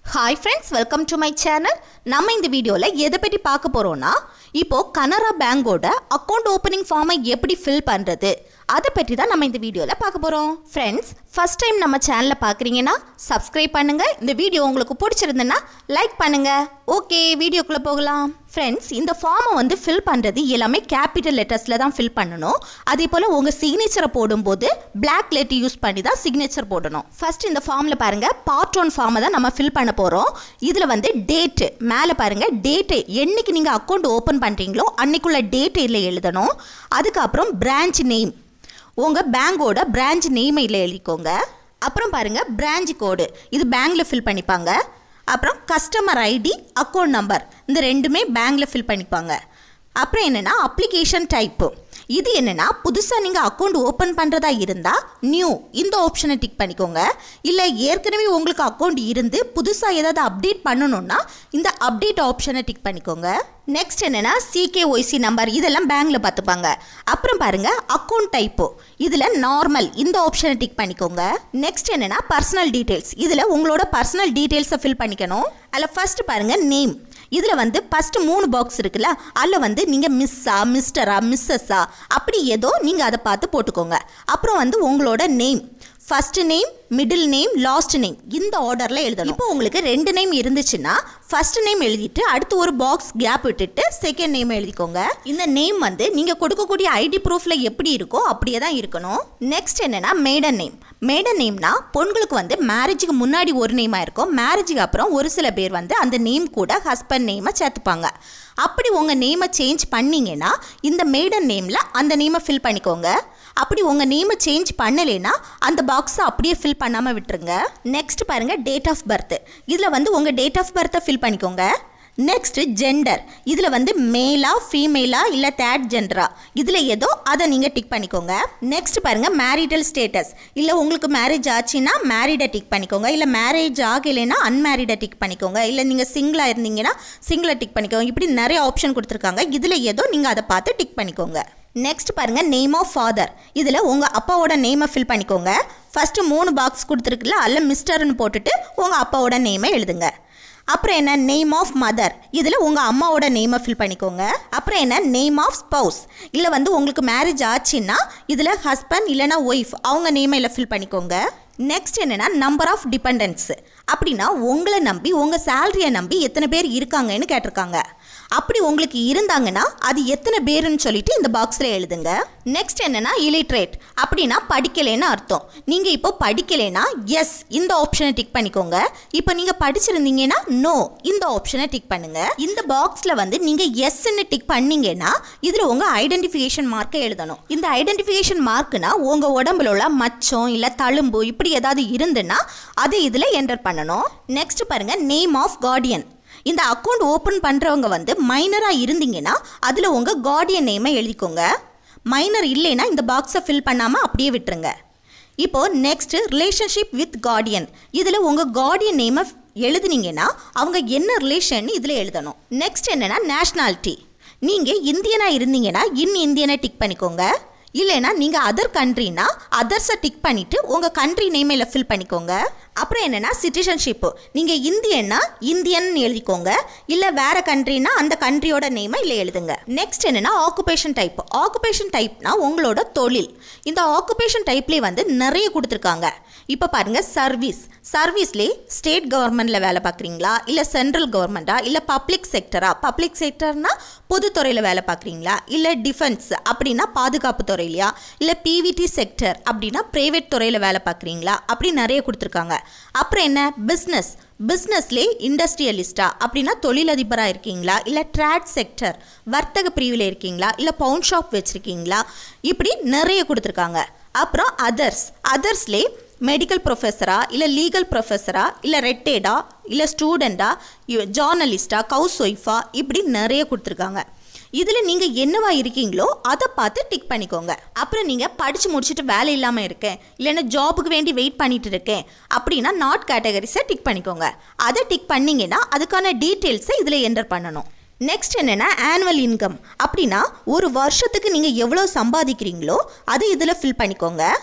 hi friends welcome to my channel நம்ம இந்த வீடியோவில் எதை பற்றி பார்க்க போகிறோன்னா இப்போது கனரா பேங்கோட அக்கௌண்ட் ஓப்பனிங் ஃபார்மை எப்படி ஃபில் பண்ணுறது அதை பற்றி தான் நம்ம இந்த வீடியோவில் பார்க்க போகிறோம் ஃப்ரெண்ட்ஸ் ஃபஸ்ட் டைம் நம்ம சேனலை பார்க்குறீங்கன்னா சப்ஸ்கிரைப் பண்ணுங்கள் இந்த வீடியோ உங்களுக்கு பிடிச்சிருந்துன்னா லைக் பண்ணுங்கள் ஓகே வீடியோக்குள்ளே போகலாம் ஃப்ரெண்ட்ஸ் இந்த ஃபார்மை வந்து ஃபில் பண்ணுறது எல்லாமே கேபிட்டல் லெட்டர்ஸில் தான் ஃபில் பண்ணணும் அதே போல் உங்கள் சிக்னேச்சரை போடும்போது பிளாக் லெட்டர் யூஸ் பண்ணி தான் சிக்னேச்சர் போடணும் ஃபர்ஸ்ட் இந்த ஃபார்மில் பாருங்கள் பார்ட் ஒன் ஃபார்மை தான் நம்ம ஃபில் பண்ண போகிறோம் இதில் வந்து டேட்டு மேலே பாருங்கள் டேட்டு என்னைக்கு நீங்கள் அக்கௌண்ட் ஓப்பன் பண்ணுறீங்களோ அன்னைக்குள்ள டேட் இதில் எழுதணும் அதுக்கப்புறம் பிரான்ச் நேம் உங்கள் பேங்கோட பிரான்ச் நேமை இதில் எழுதிக்கோங்க அப்புறம் பாருங்கள் பிரான்ச் கோடு இது பேங்க்கில் ஃபில் பண்ணிப்பாங்க அப்புறம் கஸ்டமர் ஐடி அக்கௌண்ட் நம்பர் இந்த ரெண்டுமே பேங்க்கில் ஃபில் பண்ணிப்பாங்க அப்புறம் என்னென்னா அப்ளிகேஷன் டைப்பு இது என்னென்னா புதுசாக நீங்கள் அக்கௌண்ட் ஓப்பன் பண்ணுறதா இருந்தால் நியூ இந்த ஆப்ஷனை டிக் பண்ணிக்கோங்க இல்லை ஏற்கனவே உங்களுக்கு அக்கௌண்ட் இருந்து புதுசாக ஏதாவது அப்டேட் பண்ணணும்னா இந்த அப்டேட் ஆப்ஷனை டிக் பண்ணிக்கோங்க நெக்ஸ்ட் என்னென்னா சிகேஒய்சி நம்பர் இதெல்லாம் பேங்க்கில் பார்த்துப்பாங்க அப்புறம் பாருங்கள் அக்கௌண்ட் டைப்போ இதில் நார்மல் இந்த ஆப்ஷனை டிக் பண்ணிக்கோங்க நெக்ஸ்ட் என்னென்னா பர்சனல் டீட்டெயில்ஸ் இதில் உங்களோட பர்சனல் டீட்டெயில்ஸை ஃபில் பண்ணிக்கணும் அதில் ஃபர்ஸ்ட் பாருங்கள் நேம் இதில் வந்து ஃபஸ்ட்டு மூணு பாக்ஸ் இருக்குல்ல அதில் வந்து நீங்கள் மிஸ்ஸா மிஸ்டரா மிஸ்ஸஸ்ஸா அப்படி ஏதோ நீங்கள் அதை பார்த்து போட்டுக்கோங்க அப்புறம் வந்து உங்களோட name first name middle name last name இந்த ஆர்டரில் எழுதணும் இப்போ உங்களுக்கு ரெண்டு நேம் இருந்துச்சுன்னா ஃபர்ஸ்ட் நேம் எழுதிட்டு அடுத்து ஒரு பாக்ஸ் கேப் விட்டுட்டு செகண்ட் நேம் எழுதிக்கோங்க இந்த நேம் வந்து நீங்கள் கொடுக்கக்கூடிய ஐடி ப்ரூஃபில் எப்படி இருக்கோ அப்படியே தான் இருக்கணும் நெக்ஸ்ட் என்னென்னா மேடன் நேம் மேடன் நேம்னா பொண்களுக்கு வந்து மேரேஜுக்கு முன்னாடி ஒரு நேமாக இருக்கும் மேரேஜுக்கு அப்புறம் ஒரு சில பேர் வந்து அந்த நேம் கூட ஹஸ்பண்ட் நேமை சேர்த்துப்பாங்க அப்படி உங்கள் நேமை சேஞ்ச் பண்ணீங்கன்னா இந்த மேடன் நேமில் அந்த நேமை ஃபில் பண்ணிக்கோங்க அப்படி உங்கள் நேமை சேஞ்ச் பண்ணலைன்னா அந்த பாக்ஸை அப்படியே ஃபில் பண்ணாமல் விட்டுருங்க நெக்ஸ்ட் பாருங்கள் டேட் ஆஃப் பர்த் இதில் வந்து உங்கள் டேட் ஆஃப் பர்த்தை ஃபில் பண்ணிக்கோங்க நெக்ஸ்ட் ஜெண்டர் இதில் வந்து மேலா ஃபீமேலா இல்லை தேர்ட் ஜெண்டரா இதில் ஏதோ அதை நீங்கள் டிக் பண்ணிக்கோங்க நெக்ஸ்ட் பாருங்கள் மேரிட்டல் ஸ்டேட்டஸ் இல்லை உங்களுக்கு மேரேஜ் ஆச்சுன்னா மேரிடை டிக் பண்ணிக்கோங்க இல்லை மேரேஜ் ஆகலைன்னா அன்மேரிடை டிக் பண்ணிக்கோங்க இல்லை நீங்கள் சிங்கிளாக இருந்தீங்கன்னா சிங்கிளை டிக் பண்ணிக்கோங்க இப்படி நிறைய ஆப்ஷன் கொடுத்துருக்காங்க இதில் ஏதோ நீங்கள் அதை பார்த்து டிக் பண்ணிக்கோங்க நெக்ஸ்ட் பாருங்கள் நேம் ஆஃப் ஃபாதர் இதில் உங்கள் அப்பாவோட நேமை ஃபில் பண்ணிக்கோங்க ஃபஸ்ட்டு மூணு பாக்ஸ் கொடுத்துருக்குல்ல அதில் மிஸ்டர்னு போட்டுட்டு உங்கள் அப்பாவோட நேமை எழுதுங்க அப்புறம் என்ன நேம் ஆஃப் மதர் இதில் உங்கள் அம்மாவோட நேமை ஃபில் பண்ணிக்கோங்க அப்புறம் என்ன நேம் ஆஃப் ஸ்பவுஸ் இல்லை வந்து உங்களுக்கு மேரேஜ் ஆச்சுன்னா இதில் ஹஸ்பண்ட் இல்லைனா ஒய்ஃப் அவங்க நேமை இதில் ஃபில் பண்ணிக்கோங்க நெக்ஸ்ட் என்னென்னா நம்பர் ஆஃப் டிபெண்டன்ஸ் அப்படின்னா உங்களை நம்பி உங்கள் சேலரியை நம்பி எத்தனை பேர் இருக்காங்கன்னு கேட்டிருக்காங்க அப்படி உங்களுக்கு இருந்தாங்கன்னா அது எத்தனை பேருன்னு சொல்லிட்டு இந்த பாக்ஸில் எழுதுங்க நெக்ஸ்ட் என்னென்னா இலிட்ரேட் அப்படின்னா படிக்கலைன்னு அர்த்தம் நீங்கள் இப்போ படிக்கலைன்னா எஸ் இந்த ஆப்ஷனை டிக் பண்ணிக்கோங்க இப்போ நீங்கள் படிச்சிருந்தீங்கன்னா நோ இந்த ஆப்ஷனை டிக் பண்ணுங்க இந்த பாக்ஸில் வந்து நீங்கள் எஸ்ன்னு டிக் பண்ணீங்கன்னா இதில் உங்கள் ஐடென்டிஃபிகேஷன் மார்க்கை எழுதணும் இந்த ஐடென்டிஃபிகேஷன் மார்க்குனா உங்கள் உடம்புல உள்ள மச்சம் இல்லை தழும்பு இப்படி ஏதாவது இருந்துன்னா அதை இதில் என்டர் பண்ணணும் நெக்ஸ்ட் பாருங்கள் நேம் ஆஃப் கார்டியன் இந்த அக்கௌண்ட் ஓப்பன் பண்ணுறவங்க வந்து மைனராக இருந்தீங்கன்னா அதில் உங்கள் கார்டியன் நேமை எழுதிக்கோங்க மைனர் இல்லைன்னா இந்த பாக்ஸை ஃபில் பண்ணாமல் அப்படியே விட்டுருங்க இப்போது நெக்ஸ்ட்டு ரிலேஷன்ஷிப் வித் கார்டியன் இதில் உங்கள் கார்டியன் நேமை எழுதுனீங்கன்னா அவங்க என்ன ரிலேஷன் இதில் எழுதணும் நெக்ஸ்ட் என்னென்னா நேஷ்னாலிட்டி நீங்கள் இந்தியனாக இருந்தீங்கன்னா இன் இந்தியனை டிக் பண்ணிக்கோங்க இல்லைன்னா நீங்கள் அதர் கண்ட்ரினா அதர்ஸை டிக் பண்ணிவிட்டு உங்கள் கண்ட்ரி நேமையில் ஃபில் பண்ணிக்கோங்க அப்புறம் என்னென்னா சிட்டிசன்ஷிப்பு நீங்கள் இந்தியன்னா இந்தியன் எழுதிக்கோங்க இல்லை வேறு கண்ட்ரினா அந்த கண்ட்ரியோட நேமை இல்லை எழுதுங்க நெக்ஸ்ட் என்னென்னா ஆக்குபேஷன் டைப் ஆக்குபேஷன் டைப்னா உங்களோட தொழில் இந்த ஆக்குபேஷன் டைப்லேயே வந்து நிறைய கொடுத்துருக்காங்க இப்போ பாருங்கள் சர்வீஸ் சர்வீஸ்லேயே ஸ்டேட் கவர்மெண்ட்டில் வேலை பார்க்குறீங்களா இல்லை சென்ட்ரல் கவர்மெண்ட்டா இல்லை பப்ளிக் செக்டரா பப்ளிக் செக்டர்னா பொதுத்துறையில் வேலை பார்க்குறீங்களா இல்லை டிஃபென்ஸ் அப்படின்னா பாதுகாப்பு துறையிலையா இல்லை பிவிடி செக்டர் அப்படின்னா ப்ரைவேட் துறையில் வேலை பார்க்குறீங்களா அப்படி நிறைய கொடுத்துருக்காங்க அப்புறம் என்ன பிஸ்னஸ் பிஸ்னஸ்லே இண்டஸ்ட்ரியலிஸ்டா அப்படின்னா தொழிலதிபராக இருக்கீங்களா இல்லை ட்ரேட் செக்டர் வர்த்தக பிரிவில் இருக்கீங்களா இல்லை பவுன் ஷாப் வச்சுருக்கீங்களா இப்படி நிறைய கொடுத்துருக்காங்க அப்புறம் அதர்ஸ் அதர்ஸ்லே மெடிக்கல் ப்ரொஃபஸரா இல்லை லீகல் ப்ரொஃபஸரா இல்லை ரெட்டேடா இல்லை ஸ்டூடெண்ட்டா ஜேர்னலிஸ்டா ஹவுஸ் ஒய்ஃபா இப்படி நிறைய கொடுத்துருக்காங்க இதில் நீங்கள் என்னவா இருக்கீங்களோ அதை பார்த்து டிக் பண்ணிக்கோங்க அப்புறம் நீங்கள் படித்து முடிச்சுட்டு வேலை இல்லாமல் இருக்கேன் இல்லைன்னா ஜாபுக்கு வேண்டி வெயிட் பண்ணிட்டு இருக்கேன் அப்படின்னா நாட் கேட்டகரிஸை டிக் பண்ணிக்கோங்க அதை டிக் பண்ணிங்கன்னா அதுக்கான டீட்டெயில்ஸை இதில் என்டர் பண்ணணும் நெக்ஸ்ட் என்னென்னா ஆனுவல் இன்கம் அப்படின்னா ஒரு வருஷத்துக்கு நீங்கள் எவ்வளோ சம்பாதிக்கிறீங்களோ அதை இதில் ஃபில் பண்ணிக்கோங்க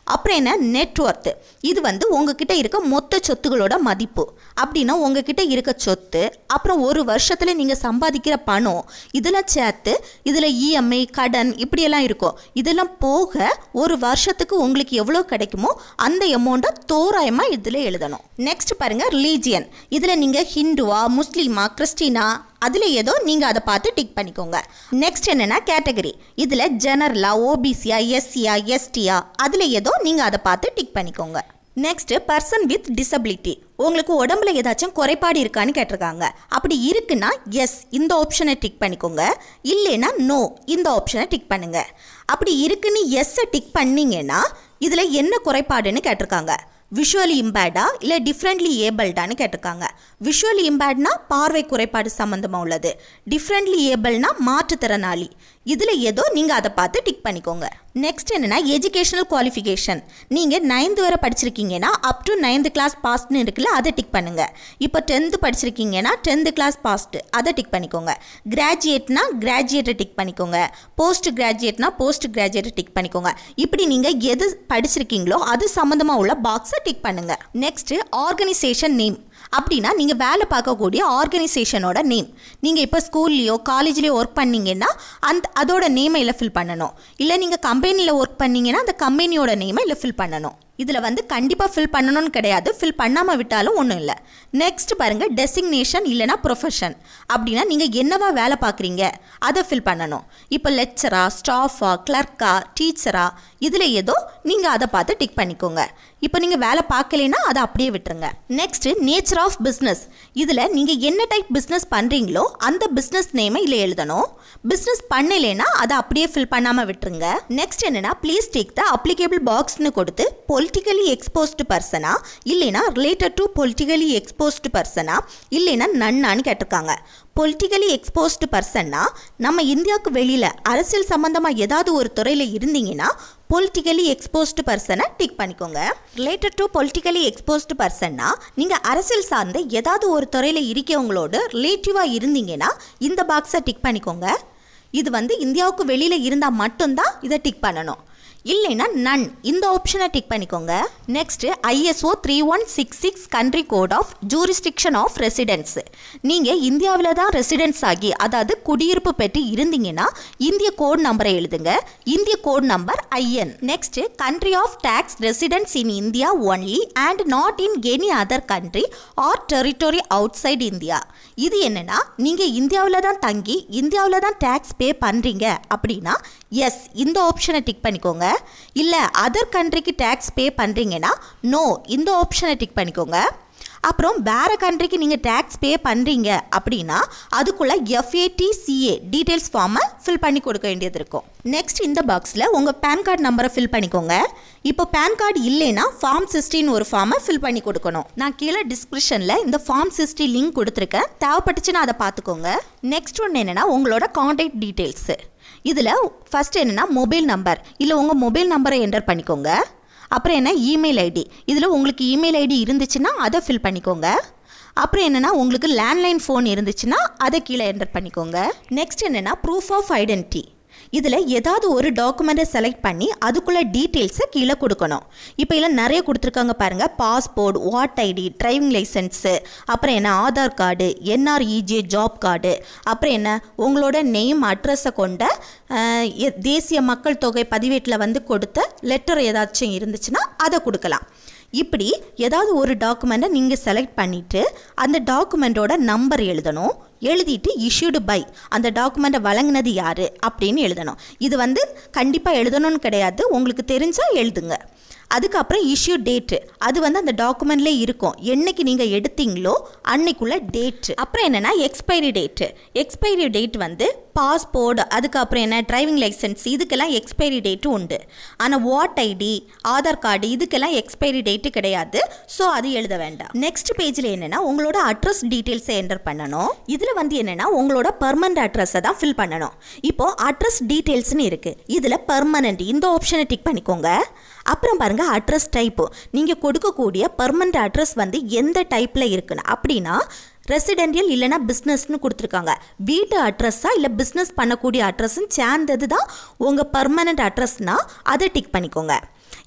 அப்புறம் என்ன நெட்ஒர்த்து இது வந்து உங்ககிட்ட இருக்க மொத்த சொத்துகளோட மதிப்பு அப்படின்னா உங்ககிட்ட இருக்க சொத்து அப்புறம் ஒரு வருஷத்தில் நீங்கள் சம்பாதிக்கிற பணம் இதெல்லாம் சேர்த்து இதில் இஎம்ஐ கடன் இப்படியெல்லாம் இருக்கும் இதெல்லாம் போக ஒரு வருஷத்துக்கு உங்களுக்கு எவ்வளோ கிடைக்குமோ அந்த அமௌண்ட்டை தோராயமாக இதில் எழுதணும் நெக்ஸ்ட் பாருங்கள் ரிலீஜியன் இதில் நீங்கள் ஹிந்துவா முஸ்லீமா கிறிஸ்டினா அதில் ஏதோ நீங்கள் அதை பார்த்து டிக் பண்ணிக்கோங்க நெக்ஸ்ட் என்னென்னா கேட்டகரி இதில் ஜெனரலா ஓபிசியா எஸ்சியா எஸ்டியா அதில் ஏதோ நீங்கள் அதை பார்த்து டிக் பண்ணிக்கோங்க நெக்ஸ்ட் பர்சன் வித் டிசபிலிட்டி உங்களுக்கு உடம்புல ஏதாச்சும் குறைபாடு இருக்கான்னு கேட்டிருக்காங்க அப்படி இருக்குன்னா எஸ் இந்த ஆப்ஷனை டிக் பண்ணிக்கோங்க இல்லைன்னா நோ இந்த ஆப்ஷனை டிக் பண்ணுங்க அப்படி இருக்குன்னு எஸ்ஸை டிக் பண்ணீங்கன்னா இதில் என்ன குறைபாடுன்னு கேட்டிருக்காங்க விஷுவலி இம்பேர்டா இல்லை டிஃப்ரெண்ட்லி ஏபிள்டான்னு கேட்டிருக்காங்க விஷுவலி இம்பேர்ட்னா பார்வை குறைபாடு சம்மந்தமாக உள்ளது டிஃப்ரெண்ட்லி ஏபிள்னா மாற்றுத்திறனாளி இதில் ஏதோ நீங்கள் அதை பார்த்து டிக் பண்ணிக்கோங்க நெக்ஸ்ட் என்னென்னா எஜுகேஷனல் குவாலிஃபிகேஷன் நீங்கள் நைன்த் வரை படிச்சிருக்கீங்கன்னா அப் டு நைன்த் கிளாஸ் பாஸ்ட்னு இருக்குல்ல அதை டிக் பண்ணுங்கள் இப்போ டென்த்து படிச்சிருக்கீங்கன்னா டென்த்து கிளாஸ் பாஸ்ட்டு அதை டிக் பண்ணிக்கோங்க கிராஜுவேட்னா கிராஜுவேட்டை டிக் பண்ணிக்கோங்க போஸ்ட் கிராஜுவேட்னா போஸ்ட் கிராஜுவேட்டை டிக் பண்ணிக்கோங்க இப்படி நீங்கள் எது படிச்சிருக்கீங்களோ அது சம்மந்தமாக உள்ள பாக்ஸை டிக் பண்ணுங்கள் நெக்ஸ்ட்டு ஆர்கனைசேஷன் நேம் அப்படின்னா நீங்கள் வேலை பார்க்கக்கூடிய ஆர்கனைசேஷனோட நேம் நீங்கள் இப்போ ஸ்கூல்லையோ காலேஜ்லேயோ ஒர்க் பண்ணீங்கன்னா அந்த அதோட நேமை இல்லை ஃபில் பண்ணணும் இல்லை நீங்கள் கம்பெனியில் ஒர்க் பண்ணீங்கன்னா அந்த கம்பெனியோட நேமை இல்லை ஃபில் பண்ணணும் இதில் வந்து கண்டிப்பாக ஃபில் பண்ணணும்னு கிடையாது ஃபில் பண்ணாமல் விட்டாலும் ஒன்றும் இல்லை நெக்ஸ்ட் பாருங்கள் டெசிக்னேஷன் இல்லைனா ப்ரொஃபஷன் அப்படின்னா நீங்கள் என்னவா வேலை பார்க்குறீங்க அதை ஃபில் பண்ணணும் இப்போ லெக்சரா ஸ்டாஃபா கிளர்க்கா டீச்சரா இதில் ஏதோ நீங்கள் அதை பார்த்து டிக் பண்ணிக்கோங்க இப்போ நீங்கள் வேலை பார்க்கலைன்னா அதை அப்படியே விட்டுருங்க நெக்ஸ்ட்டு நேச்சர் ஆஃப் பிஸ்னஸ் இதில் நீங்கள் என்ன டைப் பிஸ்னஸ் பண்ணுறீங்களோ அந்த பிஸ்னஸ் நேமை இல்லை எழுதணும் பிஸ்னஸ் பண்ணலைன்னா அதை அப்படியே ஃபில் பண்ணாமல் விட்டுருங்க நெக்ஸ்ட் என்னென்னா ப்ளீஸ் டேக் த அப்ளிகேபிள் பாக்ஸ்னு கொடுத்து பொலிட்டிக்கலி எக்ஸ்போஸ்டு பர்சனா இல்லைனா ரிலேட்டட் டு பொலிட்டிக்கலி எக்ஸ்போஸ்டு பர்சனா இல்லைனா நன்னான்னு கேட்டிருக்காங்க பொலிட்டிக்கலி எக்ஸ்போஸ்டு பர்சன்னா நம்ம இந்தியாவுக்கு வெளியில் அரசியல் சம்மந்தமாக ஏதாவது ஒரு துறையில் இருந்தீங்கன்னா பொலிட்டிக்கலி எக்ஸ்போஸ்டு பர்சனை டிக் பண்ணிக்கோங்க ரிலேட்டட் டு பொலிட்டிக்கலி எக்ஸ்போஸ்டு பர்சன்னா நீங்கள் அரசியல் சார்ந்த ஏதாவது ஒரு துறையில் இருக்கவங்களோடு ரிலேட்டிவாக இருந்தீங்கன்னா இந்த பாக்ஸை டிக் பண்ணிக்கோங்க இது வந்து இந்தியாவுக்கு வெளியில் இருந்தால் மட்டும்தான் இதை டிக் பண்ணணும் இல்லைன்னா நன் இந்த ஆப்ஷனை டிக் பண்ணிக்கோங்க next ISO three one six six country code of jurisdiction of residence நீங்கள் இந்தியாவில் தான் ரெசிடென்ஸ் ஆகி அதாவது குடியிருப்பு பெற்று இருந்தீங்கன்னா இந்திய கோட் நம்பரை எழுதுங்க இந்திய code number IN next country of tax residence in India only and not in any other country or territory அவுட் சைட் இந்தியா இது என்னன்னா நீங்கள் இந்தியாவில் தான் தங்கி இந்தியாவில் தான் டேக்ஸ் பே பண்ணுறீங்க அப்படின்னா எஸ் இந்த ஆப்ஷனை டிக் பண்ணிக்கோங்க இல்லை அதர் கண்ட்ரிக்கு டேக்ஸ் பே பண்ணுறீங்கன்னா நோ இந்த ஆப்ஷனை டிக் பண்ணிக்கோங்க அப்புறம் வேறு கண்ட்ரிக்கு நீங்கள் டேக்ஸ் பே பண்ணுறீங்க அப்படின்னா அதுக்குள்ளே எஃப்ஏடிசிஏ டீட்டெயில்ஸ் ஃபார்மை ஃபில் பண்ணி கொடுக்க வேண்டியது இருக்கும் நெக்ஸ்ட் இந்த பாக்ஸில் உங்கள் பேன் கார்டு நம்பரை ஃபில் பண்ணிக்கோங்க இப்போ பேன் கார்டு இல்லைன்னா ஃபார்ம் சிக்ஸ்டின்னு ஒரு ஃபார்மை ஃபில் பண்ணி கொடுக்கணும் நான் கீழே டிஸ்கிரிப்ஷனில் இந்த ஃபார்ம் சிக்ஸ்டி லிங்க் கொடுத்துருக்கேன் தேவைப்பட்டுச்சுன்னா அதை பார்த்துக்கோங்க நெக்ஸ்ட் ஒன்று என்னென்னா உங்களோட காண்டாக்ட் டீட்டெயில்ஸு இதில் ஃபஸ்ட் என்னென்னா மொபைல் நம்பர் இல்லை உங்கள் மொபைல் நம்பரை என்டர் பண்ணிக்கோங்க அப்புறம் என்ன இமெயில் ஐடி இதில் உங்களுக்கு இமெயில் ஐடி இருந்துச்சுன்னா அதை ஃபில் பண்ணிக்கோங்க அப்புறம் என்னென்னா உங்களுக்கு லேண்ட்லைன் ஃபோன் இருந்துச்சுன்னா அதை கீழே என்டர் பண்ணிக்கோங்க நெக்ஸ்ட் என்னென்னா ப்ரூஃப் ஆஃப் ஐடென்டிட்டி இதில் ஏதாவது ஒரு டாக்குமெண்ட்டை செலக்ட் பண்ணி அதுக்குள்ள டீட்டெயில்ஸை கீழே கொடுக்கணும் இப்போ இதில் நிறைய கொடுத்துருக்காங்க பாருங்கள் passport voter ID driving licence அப்புறம் என்ன ஆதார் கார்டு என்ஆர்இஜே ஜாப் கார்டு அப்புறம் என்ன உங்களோட நேம் அட்ரஸை கொண்ட அஹ், எ- தேசிய மக்கள் தொகை பதிவேட்டில் வந்து கொடுத்த லெட்டர் ஏதாச்சும் இருந்துச்சுன்னா அதை கொடுக்கலாம் இப்படி ஏதாவது ஒரு டாக்குமெண்ட்டை நீங்கள் செலக்ட் பண்ணிவிட்டு அந்த டாக்குமெண்ட்டோட நம்பர் எழுதணும் எழுதிட்டு இஷ்யூடு பை அந்த டாக்குமெண்ட்டை வழங்கினது யார் அப்படின்னு எழுதணும் இது வந்து கண்டிப்பாக எழுதணும்னு கிடையாது உங்களுக்கு தெரிஞ்சால் எழுதுங்க அதுக்கப்புறம் இஷ்யூ டேட்டு அது வந்து அந்த டாக்குமெண்ட்லேயே இருக்கும் என்னைக்கு நீங்கள் எடுத்தீங்களோ அன்னைக்குள்ள டேட்டு அப்புறம் என்னென்னா எக்ஸ்பைரி டேட்டு எக்ஸ்பைரி டேட் வந்து பாஸ்போர்ட் அதுக்கப்புறம் என்ன டிரைவிங் லைசன்ஸ் இதுக்கெல்லாம் எக்ஸ்பைரி டேட்டு உண்டு ஆனால் வாட் ஐடி ஆதார் கார்டு இதுக்கெல்லாம் எக்ஸ்பைரி டேட்டு கிடையாது ஸோ அது எழுத வேண்டாம் நெக்ஸ்ட் பேஜில் என்னென்னா உங்களோட அட்ரஸ் டீட்டெயில்ஸை என்டர் பண்ணணும் இதில் வந்து என்னென்னா உங்களோட பர்மனண்ட் அட்ரஸை தான் ஃபில் பண்ணணும் இப்போ அட்ரஸ் டீட்டெயில்ஸ்னு இருக்குது இதில் பர்மனண்ட் இந்த ஆப்ஷனை டிக் பண்ணிக்கோங்க அப்புறம் பாருங்க அட்ரஸ் டைப்பு நீங்கள் கொடுக்கக்கூடிய பர்மனண்ட் அட்ரஸ் வந்து எந்த டைப்பில் இருக்குன்னு அப்படின்னா ரெசிடென்டியல் இல்லைனா பிஸ்னஸ்னு கொடுத்துருக்காங்க வீட்டு அட்ரஸா இல்லை பிஸ்னஸ் பண்ணக்கூடிய அட்ரஸ்ன்னு சேர்ந்தது தான் உங்கள் பர்மனண்ட் அட்ரஸ்னால் அதை டிக் பண்ணிக்கோங்க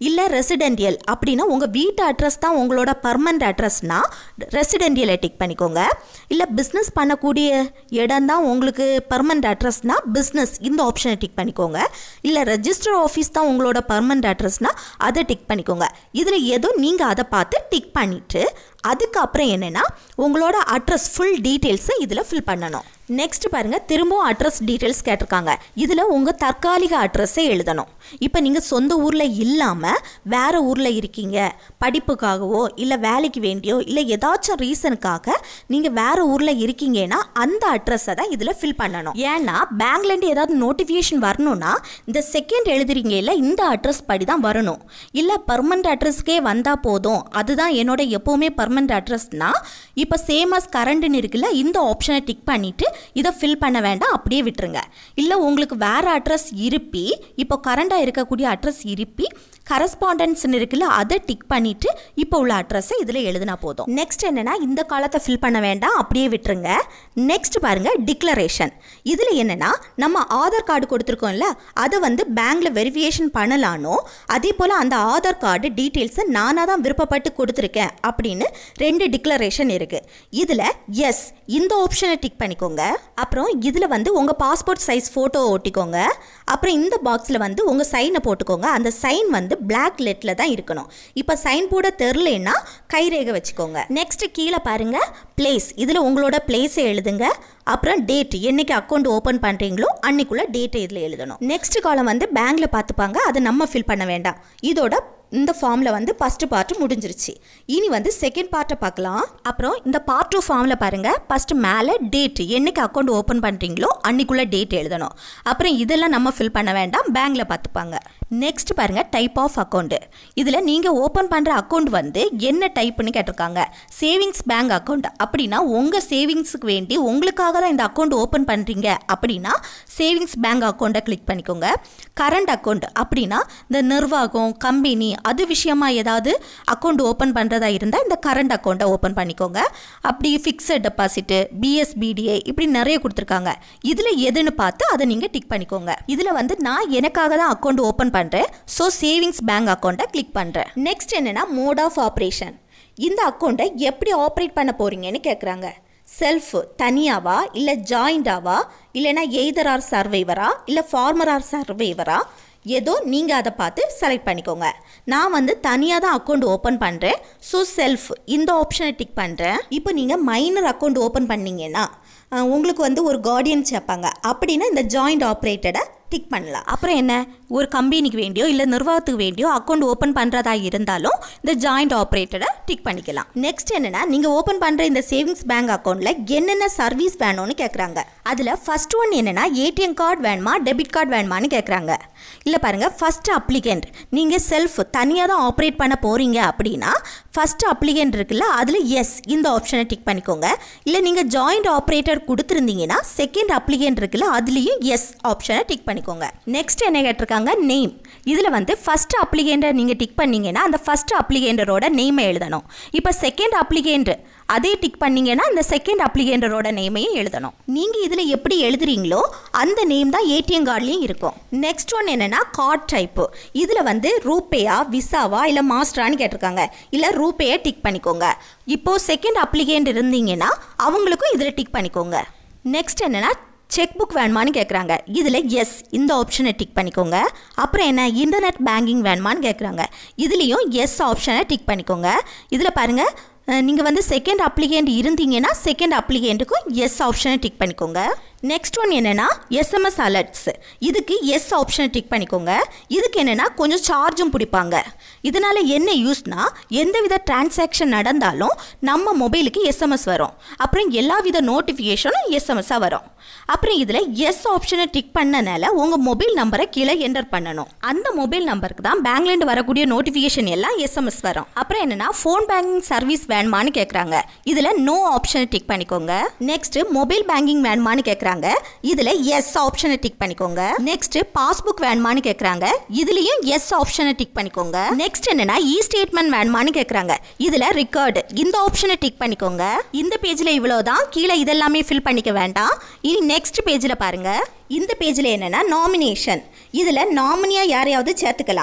இல்லை ரெசிடென்டியல் அப்படின்னா உங்கள் வீட்டு அட்ரஸ் தான் உங்களோட பர்மனண்ட் அட்ரஸ்னா ரெசிடென்டியலை டிக் பண்ணிக்கோங்க இல்லை பிஸ்னஸ் பண்ணக்கூடிய இடம் தான் உங்களுக்கு பர்மனண்ட் அட்ரஸ்னா பிஸ்னஸ் இந்த ஆப்ஷனை டிக் பண்ணிக்கோங்க இல்லை ரெஜிஸ்டர் ஆஃபீஸ் தான் உங்களோட பர்மனண்ட் அட்ரஸ்னா அதை டிக் பண்ணிக்கோங்க இதில் ஏதோ நீங்கள் அதை பார்த்து டிக் பண்ணிவிட்டு அதுக்கப்புறம் என்னென்னா உங்களோட அட்ரஸ் ஃபுல் டீட்டெயில்ஸை இதில் ஃபில் பண்ணணும் நெக்ஸ்ட் பாருங்கள் திரும்பவும் அட்ரஸ் டீட்டெயில்ஸ் கேட்டிருக்காங்க இதில் உங்கள் தற்காலிக அட்ரஸை எழுதணும் இப்போ நீங்கள் சொந்த ஊரில் இல்லாமல் வேறு ஊரில் இருக்கீங்க படிப்புக்காகவோ இல்லை வேலைக்கு வேண்டியோ இல்லை ஏதாச்சும் ரீசனுக்காக நீங்கள் வேறு ஊரில் இருக்கீங்கன்னா அந்த அட்ரஸை தான் இதில் ஃபில் பண்ணணும் ஏன்னா பேங்க்லேருந்து ஏதாவது நோட்டிஃபிகேஷன் வரணும்னா இந்த செகண்ட் எழுதுறீங்க இல்லை இந்த அட்ரஸ் படி தான் வரணும் இல்லை பர்மனண்ட் அட்ரஸ்க்கே வந்தால் போதும் அதுதான் என்னோட எப்போவுமே பர்மனண்ட் அட்ரஸ்னா இப்போ சேம் அஸ் கரண்ட்னு இருக்குல்ல இந்த ஆப்ஷனை டிக் பண்ணிவிட்டு இதை ஃபில் பண்ண வேண்டாம் அப்படியே விட்டுருங்க இல்லை உங்களுக்கு வேறு அட்ரஸ் இருப்பி இப்போ கரண்டாக இருக்கக்கூடிய அட்ரஸ் இருப்பி கரஸ்பாண்டன்ஸ்னு இருக்குல்ல அதை டிக் பண்ணிவிட்டு இப்போ உள்ள அட்ரஸை இதில் எழுதினா போதும் நெக்ஸ்ட் என்னென்னா இந்த காலத்தை ஃபில் பண்ண வேண்டாம் அப்படியே விட்டுருங்க நெக்ஸ்ட் பாருங்கள் டிக்ளரேஷன் இதில் என்னென்னா நம்ம ஆதார் கார்டு கொடுத்துருக்கோம்ல அதை வந்து பேங்க்கில் வெரிஃபிகேஷன் பண்ணலானோ அதே போல் அந்த ஆதார் கார்டு டீட்டெயில்ஸை நானாக தான் விருப்பப்பட்டு கொடுத்துருக்கேன் அப்படின்னு ரெண்டு டிக்ளரேஷன் இருக்குது இதில் எஸ் இந்த ஆப்ஷனை டிக் பண்ணிக்கோங்க அப்புறம் இதில் வந்து உங்கள் பாஸ்போர்ட் சைஸ் ஃபோட்டோ ஒட்டிக்கோங்க அப்புறம் இந்த பாக்ஸில் வந்து உங்கள் சைனை போட்டுக்கோங்க அந்த சைன் வந்து பிளாக் லெட்டில் தான் இருக்கணும் இப்போ சைன் போட தெரிலனா கைரேகை வச்சுக்கோங்க நெக்ஸ்ட் கீழே பாருங்க பிளேஸ் இதில் உங்களோட பிளேஸை எழுதுங்க அப்புறம் டேட் என்னைக்கு அக்கௌண்ட் ஓப்பன் பண்ணுறீங்களோ அன்னைக்குள்ள டேட்டை இதில் எழுதணும் நெக்ஸ்ட் காலம் வந்து பேங்க்கில் பார்த்துப்பாங்க அதை நம்ம ஃபில் பண்ண வேண்டாம் இதோட இந்த ஃபார்மில் வந்து ஃபஸ்ட்டு பார்ட்டு முடிஞ்சிருச்சு இனி வந்து செகண்ட் பார்ட்டை பார்க்கலாம் அப்புறம் இந்த பார்ட் டூ ஃபார்மில் பாருங்கள் ஃபஸ்ட்டு மேலே டேட் என்னைக்கு அக்கௌண்ட் ஓப்பன் பண்ணுறீங்களோ அன்னைக்குள்ளே டேட் எழுதணும் அப்புறம் இதெல்லாம் நம்ம ஃபில் பண்ண வேண்டாம் பேங்க்கில் பார்த்துப்பாங்க நெக்ஸ்ட் பாருங்கள் டைப் ஆஃப் அக்கௌண்ட்டு இதில் நீங்கள் ஓப்பன் பண்ணுற அக்கௌண்ட் வந்து என்ன டைப்புன்னு கேட்டிருக்காங்க சேவிங்ஸ் பேங்க் அக்கௌண்ட் அப்படின்னா உங்கள் சேவிங்ஸுக்கு வேண்டி உங்களுக்காக தான் இந்த அக்கௌண்ட் ஓப்பன் பண்ணுறீங்க அப்படின்னா சேவிங்ஸ் பேங்க் அக்கௌண்ட்டை கிளிக் பண்ணிக்கோங்க கரண்ட் அக்கௌண்ட் அப்படின்னா இந்த நிர்வாகம் கம்பெனி அது விஷயமா ஏதாவது அக்கௌண்ட் ஓப்பன் பண்ணுறதா இருந்தால் இந்த கரண்ட் அக்கௌண்ட்டை ஓப்பன் பண்ணிக்கோங்க அப்படி ஃபிக்ஸட் டெபாசிட்டு பிஎஸ்பிடிஏ இப்படி நிறைய கொடுத்துருக்காங்க இதில் எதுன்னு பார்த்து அதை நீங்கள் டிக் பண்ணிக்கோங்க இதில் வந்து நான் எனக்காக தான் அக்கௌண்ட் ஓப்பன் பண்ணுறேன் ஸோ சேவிங்ஸ் பேங்க் அக்கௌண்ட்டை கிளிக் பண்ணுறேன் நெக்ஸ்ட் என்னென்னா மோட் ஆஃப் ஆப்ரேஷன் இந்த அக்கௌண்ட்டை எப்படி ஆப்ரேட் பண்ண போகிறீங்கன்னு கேட்குறாங்க செல்ஃப் தனியாவா இல்லை ஜாயிண்டாவா இல்லைனா எய்தர் ஆர் சர்வைவரா இல்லை ஃபார்மர் ஆர் சர்வைவரா ஏதோ நீங்கள் அதை பார்த்து செலக்ட் பண்ணிக்கோங்க நான் வந்து தனியாக தான் அக்கௌண்ட் ஓப்பன் பண்ணுறேன் ஸோ செல்ஃப் இந்த ஆப்ஷனை டிக் பண்ணுறேன் இப்போ நீங்கள் மைனர் அக்கௌண்ட் ஓப்பன் பண்ணீங்கன்னா அஹ், உங்களுக்கு வந்து ஒரு கார்டியன் சேர்ப்பாங்க அப்படின்னா இந்த ஜாயிண்ட் ஆப்ரேட்டடை டிக் பண்ணலாம் அப்புறம் என்ன ஒரு கம்பெனிக்கு வேண்டியோ இல்லை நிர்வாகத்துக்கு வேண்டியோ அக்கௌண்ட் ஓப்பன் பண்ணுறதா இருந்தாலும் இந்த ஜாயிண்ட் ஆப்ரேட்டரை டிக் பண்ணிக்கலாம் நெக்ஸ்ட் என்னென்னா நீங்கள் ஓப்பன் பண்ணுற இந்த சேவிங்ஸ் பேங்க் அக்கௌண்ட்டில் என்னென்ன சர்வீஸ் வேணும்னு கேட்குறாங்க அதில் ஃபர்ஸ்ட் ஒன் என்னென்னா ஏடிஎம் கார்டு வேணுமா டெபிட் கார்டு வேணுமான்னு கேட்குறாங்க இல்லை பாருங்கள் ஃபஸ்ட் அப்ளிகண்ட் நீங்கள் செல்ஃப் தனியாக தான் ஆப்ரேட் பண்ண போகிறீங்க அப்படின்னா ஃபஸ்ட் அப்ளிகண்ட் இருக்குல்ல அதில் எஸ் இந்த ஆப்ஷனை டிக் பண்ணிக்கோங்க இல்லை நீங்கள் ஜாயிண்ட் ஆப்ரேட்டர் கொடுத்துருந்தீங்கன்னா செகண்ட் அப்ளிகண்ட் இருக்குல்ல அதுலேயும் எஸ் ஆப்ஷனை டிக் பண்ணிக்கோங்க நெக்ஸ்ட் என்ன கேட்டிருக்காங்க நேம் இதில் வந்து ஃபஸ்ட் அப்ளிகேண்டை நீங்கள் டிக் பண்ணீங்கன்னா அந்த ஃபஸ்ட் அப்ளிகேண்டரோட நேமை எழுதணும் இப்போ செகண்ட் அப்ளிகேண்ட் அதே டிக் பண்ணீங்கன்னா அந்த செகண்ட் அப்ளிகேண்டரோட நேமையும் எழுதணும் நீங்கள் இதில் எப்படி எழுதுறீங்களோ அந்த நேம் தான் ஏடிஎம் கார்ட்லேயும் இருக்கும் நெக்ஸ்ட் ஒன் என்னென்னா கார்ட் டைப்பு இதில் வந்து ரூபேயா விசாவா இல்லை மாஸ்டரான்னு கேட்டிருக்காங்க இல்லை ரூபேயை டிக் பண்ணிக்கோங்க இப்போது செகண்ட் அப்ளிகேண்ட் இருந்தீங்கன்னா அவங்களுக்கும் இதில் டிக் பண்ணிக்கோங்க நெக்ஸ்ட் என்னென்னா செக் புக் வேணுமான்னு கேட்குறாங்க இதில் எஸ் இந்த ஆப்ஷனை டிக் பண்ணிக்கோங்க அப்புறம் என்ன இன்டர்நெட் பேங்கிங் வேணுமான்னு கேட்குறாங்க இதுலேயும் எஸ் ஆப்ஷனை டிக் பண்ணிக்கோங்க இதில் பாருங்கள் நீங்கள் வந்து செகண்ட் அப்ளிகேண்ட் இருந்தீங்கன்னா செகண்ட் அப்ளிகேண்ட்டுக்கும் எஸ் ஆப்ஷனை டிக் பண்ணிக்கோங்க நெக்ஸ்ட் ஒன் என்னென்னா எஸ்எம்எஸ் அலர்ட்ஸ் இதுக்கு எஸ் ஆப்ஷனை டிக் பண்ணிக்கோங்க இதுக்கு என்னென்னா கொஞ்சம் சார்ஜும் பிடிப்பாங்க இதனால் என்ன யூஸ்னா எந்தவித டிரான்சாக்ஷன் நடந்தாலும் நம்ம மொபைலுக்கு எஸ்எம்எஸ் வரும் அப்புறம் எல்லா வித நோட்டிஃபிகேஷனும் எஸ்எம்எஸ்ஸாக வரும் அப்புறம் இதில் எஸ் ஆப்ஷனை டிக் பண்ணனால உங்கள் மொபைல் நம்பரை கீழே என்டர் பண்ணணும் அந்த மொபைல் நம்பருக்கு தான் பேங்க்லேருந்து வரக்கூடிய நோட்டிஃபிகேஷன் எல்லாம் எஸ்எம்எஸ் வரும் அப்புறம் என்னென்னா ஃபோன் பேங்கிங் சர்வீஸ் வேணுமான்னு கேட்குறாங்க இதில் நோ ஆப்ஷனை டிக் பண்ணிக்கோங்க நெக்ஸ்ட் மொபைல் பேங்கிங் வேணுமான்னு கேட்குறாங்க இதில் எஸ் ஆப்ஷனை டிக் பண்ணிக்கோங்க நெக்ஸ்ட் பாஸ்புக் வேணுமான்னு கேட்குறாங்க இதுலேயும் எஸ் ஆப்ஷனை டிக் பண்ணிக்கோங்க நெக்ஸ்ட் என்னன்னா இ ஸ்டேட்மெண்ட் வேணுமான்னு கேட்குறாங்க இதில் ரெக்கார்டு இந்த ஆப்ஷனை டிக் பண்ணிக்கோங்க இந்த பேஜில் இவ்வளோதான் கீழே இதெல்லாமே ஃபில் பண்ணிக்க வேண்டாம் இனி நெக்ஸ்ட் பேஜில் பாருங்க இந்த பேஜில் என்னன்னா நாமினேஷன் இதில் நாமினியாக யாரையாவது சேர்த்துக்கலாம்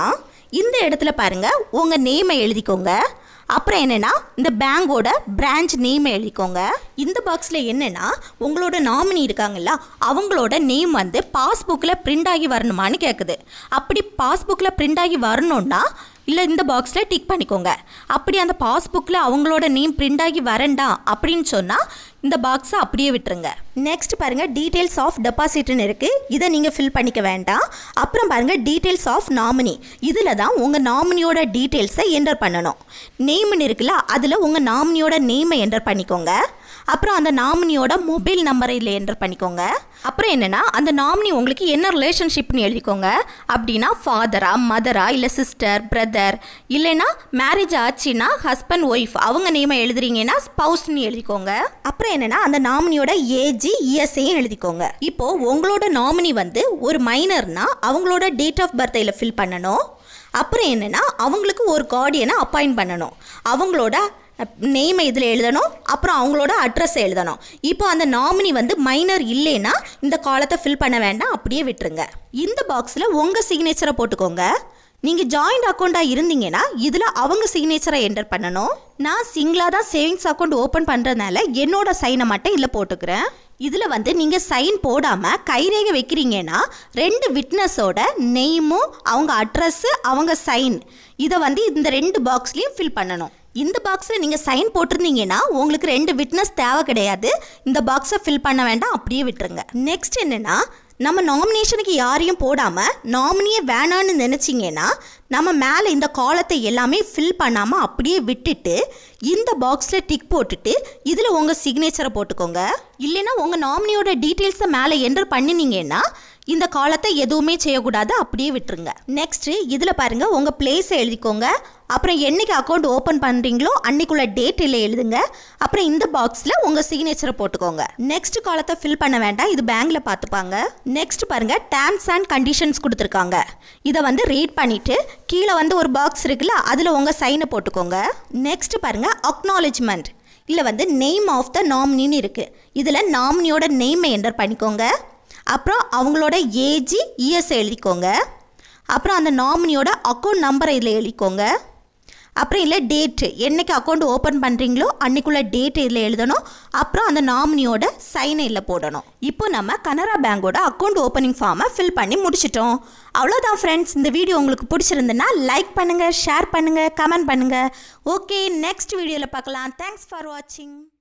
இந்த இடத்துல பாருங்க உங்கள் நேமை எழுதிக்கோங்க அப்புறம் என்னென்னா இந்த பேங்கோட பிரான்ச் நேம் எழுதிக்கோங்க இந்த பாக்ஸில் என்னென்னா உங்களோட நாமினி இருக்காங்கல்ல அவங்களோட நேம் வந்து பாஸ்புக்கில் பிரிண்ட் ஆகி வரணுமான்னு கேட்குது அப்படி பாஸ்புக்கில் பிரிண்ட் ஆகி வரணும்னா இல்லை இந்த பாக்ஸில் டிக் பண்ணிக்கோங்க அப்படி அந்த பாஸ்புக்கில் அவங்களோட நேம் பிரிண்ட் ஆகி வரண்டா அப்படின்னு சொன்னால் இந்த பாக்ஸை அப்படியே விட்டுருங்க நெக்ஸ்ட் பாருங்கள் டீட்டெயில்ஸ் ஆஃப் டெபாசிட்னு இருக்குது இதை நீங்கள் ஃபில் பண்ணிக்க வேண்டாம் அப்புறம் பாருங்கள் டீட்டெயில்ஸ் ஆஃப் நாமினி இதில் தான் உங்கள் நாமினியோட டீட்டெயில்ஸை என்டர் பண்ணணும் நேம்னு இருக்குல்ல அதில் உங்கள் நாமினியோட நேமை என்டர் பண்ணிக்கோங்க அப்புறம் அந்த நாமினியோட மொபைல் நம்பரை இதில் என்டர் பண்ணிக்கோங்க அப்புறம் என்னென்னா அந்த நாமினி உங்களுக்கு என்ன ரிலேஷன்ஷிப்னு எழுதிக்கோங்க அப்படின்னா ஃபாதரா மதரா இல்லை சிஸ்டர் பிரதர் இல்லைன்னா மேரேஜ் ஆச்சுன்னா ஹஸ்பண்ட் ஒய்ஃப் அவங்க நேமை எழுதுறீங்கன்னா ஸ்பவுஸ்னு எழுதிக்கோங்க அப்புறம் என்னென்னா அந்த நாமினியோட ஏஜ் இஎஸ்ஐயும் எழுதிக்கோங்க இப்போ உங்களோட நாமினி வந்து ஒரு மைனர்னா அவங்களோட டேட் ஆஃப் பர்த் ஃபில் பண்ணணும் அப்புறம் என்னென்னா அவங்களுக்கு ஒரு கார்டியனை அப்பாயிண்ட் பண்ணணும் அவங்களோட நேமை இதில் எழுதணும் அப்புறம் அவங்களோட அட்ரஸை எழுதணும் இப்போ அந்த நாமினி வந்து மைனர் இல்லைன்னா இந்த காலத்தை ஃபில் பண்ண வேண்டாம் அப்படியே விட்டுருங்க இந்த பாக்ஸில் உங்கள் சிக்னேச்சரை போட்டுக்கோங்க நீங்கள் ஜாயிண்ட் அக்கௌண்ட்டாக இருந்தீங்கன்னா இதில் அவங்க சிக்னேச்சரை என்டர் பண்ணணும் நான் சிங்கிளாக தான் சேவிங்ஸ் அக்கௌண்ட் ஓப்பன் பண்ணுறதுனால என்னோட சைனை மட்டும் இதில் போட்டுக்கிறேன் இதில் வந்து நீங்கள் சைன் போடாமல் கைரேகை வைக்கிறீங்கன்னா ரெண்டு விட்னஸோட நெய்மும் அவங்க அட்ரஸ்ஸு அவங்க சைன் இதை வந்து இந்த ரெண்டு பாக்ஸ்லேயும் ஃபில் பண்ணணும் இந்த பாக்ஸில் நீங்கள் சைன் போட்டிருந்தீங்கன்னா உங்களுக்கு ரெண்டு விட்னஸ் தேவை கிடையாது இந்த பாக்ஸை ஃபில் பண்ண வேண்டாம் அப்படியே விட்டுருங்க நெக்ஸ்ட் என்னென்னா நம்ம நாமினேஷனுக்கு யாரையும் போடாமல் நாமினியே வேணான்னு நினச்சிங்கன்னா நம்ம மேலே இந்த காலத்தை எல்லாமே ஃபில் பண்ணாமல் அப்படியே விட்டுட்டு இந்த பாக்ஸில் டிக் போட்டுட்டு இதில் உங்கள் சிக்னேச்சரை போட்டுக்கோங்க இல்லைன்னா உங்கள் நாமினியோட டீட்டெயில்ஸை மேலே என்டர் பண்ணினீங்கன்னா இந்த காலத்தை எதுவுமே செய்யக்கூடாது அப்படியே விட்டுருங்க நெக்ஸ்ட்டு இதில் பாருங்கள் உங்கள் பிளேஸை எழுதிக்கோங்க அப்புறம் என்னைக்கு அக்கௌண்ட் ஓப்பன் பண்ணுறீங்களோ அன்னைக்குள்ள டேட் இல்லை எழுதுங்க அப்புறம் இந்த பாக்ஸில் உங்கள் சிக்னேச்சரை போட்டுக்கோங்க நெக்ஸ்ட் காலத்தை ஃபில் பண்ண வேண்டாம் இது பேங்க்கில் பார்த்துப்பாங்க நெக்ஸ்ட் பாருங்கள் டேர்ம்ஸ் அண்ட் கண்டிஷன்ஸ் கொடுத்துருக்காங்க இதை வந்து ரீட் பண்ணிவிட்டு கீழே வந்து ஒரு பாக்ஸ் இருக்குல்ல அதில் உங்கள் சைனை போட்டுக்கோங்க நெக்ஸ்ட் பாருங்கள் அக்னாலேஜ்மெண்ட் இல்லை வந்து நேம் ஆஃப் த நாமினின்னு இருக்குது இதில் நாமினியோட நேமை என்டர் பண்ணிக்கோங்க அப்புறம் அவங்களோட ஏஜ் இஎஸ் எழுதிக்கோங்க அப்புறம் அந்த நாமினியோட அக்கௌண்ட் நம்பரை இதில் எழுதிக்கோங்க அப்புறம் இல்லை டேட்டு என்னைக்கு அக்கௌண்ட் ஓப்பன் பண்ணுறீங்களோ அன்னைக்குள்ள டேட் இதில் எழுதணும் அப்புறம் அந்த நாமினியோட சைனை இதில் போடணும் இப்போ நம்ம கனரா பேங்கோட அக்கௌண்ட் ஓப்பனிங் ஃபார்மை ஃபில் பண்ணி முடிச்சிட்டோம் அவ்வளோதான் ஃப்ரெண்ட்ஸ் இந்த வீடியோ உங்களுக்கு பிடிச்சிருந்துன்னா லைக் பண்ணுங்கள் ஷேர் பண்ணுங்கள் கமெண்ட் பண்ணுங்கள் ஓகே நெக்ஸ்ட் வீடியோவில் பார்க்கலாம் தேங்க்ஸ் ஃபார் வாட்சிங்